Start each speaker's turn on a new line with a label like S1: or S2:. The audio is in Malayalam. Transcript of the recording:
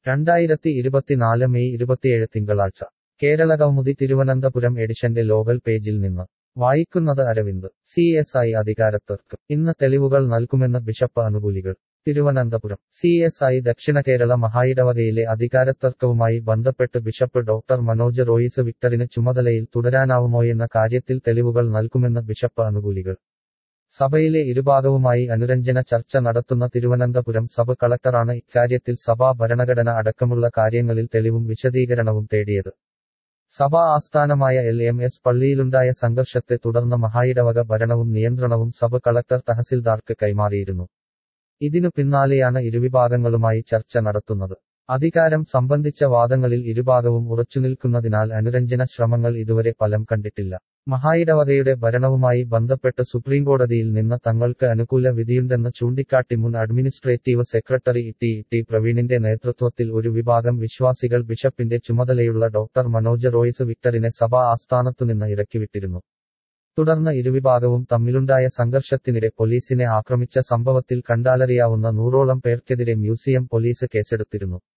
S1: രണ്ടായിരത്തി ഇരുപത്തിനാല് മെയ് ഇരുപത്തിയേഴ് തിങ്കളാഴ്ച കേരള കൗമുദി തിരുവനന്തപുരം എഡിഷന്റെ ലോകൽ പേജിൽ നിന്ന് വായിക്കുന്നത് അരവിന്ദ് സി എസ് ഐ അധികാരത്തർക്ക് ഇന്ന് തെളിവുകൾ നൽകുമെന്ന് ബിഷപ്പ് അനുകൂലികൾ തിരുവനന്തപുരം സി എസ് ഐ ദക്ഷിണ കേരള മഹായിടവകയിലെ അധികാരത്തർക്കവുമായി ബന്ധപ്പെട്ട് ബിഷപ്പ് ഡോക്ടർ മനോജ് റോയിസ് വിക്ടറിന് ചുമതലയിൽ തുടരാനാവുമോയെന്ന കാര്യത്തിൽ തെളിവുകൾ നൽകുമെന്ന് ബിഷപ്പ് അനുകൂലികൾ സഭയിലെ ഇരുഭാഗവുമായി അനുരഞ്ജന ചർച്ച നടത്തുന്ന തിരുവനന്തപുരം സബ് കളക്ടറാണ് ഇക്കാര്യത്തിൽ സഭാ ഭരണഘടന അടക്കമുള്ള കാര്യങ്ങളിൽ തെളിവും വിശദീകരണവും തേടിയത് സഭാ ആസ്ഥാനമായ എൽ എം എസ് പള്ളിയിലുണ്ടായ സംഘർഷത്തെ തുടർന്ന് മഹായിടവക ഭരണവും നിയന്ത്രണവും സബ് കളക്ടർ തഹസിൽദാർക്ക് കൈമാറിയിരുന്നു ഇതിനു പിന്നാലെയാണ് ഇരുവിഭാഗങ്ങളുമായി ചർച്ച നടത്തുന്നത് അധികാരം സംബന്ധിച്ച വാദങ്ങളിൽ ഇരുഭാഗവും ഉറച്ചുനിൽക്കുന്നതിനാൽ അനുരഞ്ജന ശ്രമങ്ങൾ ഇതുവരെ ഫലം കണ്ടിട്ടില്ല മഹായിടവകയുടെ ഭരണവുമായി ബന്ധപ്പെട്ട് സുപ്രീംകോടതിയിൽ നിന്ന് തങ്ങൾക്ക് അനുകൂല വിധിയുണ്ടെന്ന് ചൂണ്ടിക്കാട്ടി മുൻ അഡ്മിനിസ്ട്രേറ്റീവ് സെക്രട്ടറി ടി ടി പ്രവീണിന്റെ നേതൃത്വത്തിൽ ഒരു വിഭാഗം വിശ്വാസികൾ ബിഷപ്പിന്റെ ചുമതലയുള്ള ഡോക്ടർ മനോജ് റോയ്സ് വിക്ടറിനെ സഭാ ആസ്ഥാനത്തുനിന്ന് ഇറക്കിവിട്ടിരുന്നു തുടർന്ന് ഇരുവിഭാഗവും തമ്മിലുണ്ടായ സംഘർഷത്തിനിടെ പോലീസിനെ ആക്രമിച്ച സംഭവത്തിൽ കണ്ടാലറിയാവുന്ന നൂറോളം പേർക്കെതിരെ മ്യൂസിയം പോലീസ് കേസെടുത്തിരുന്നു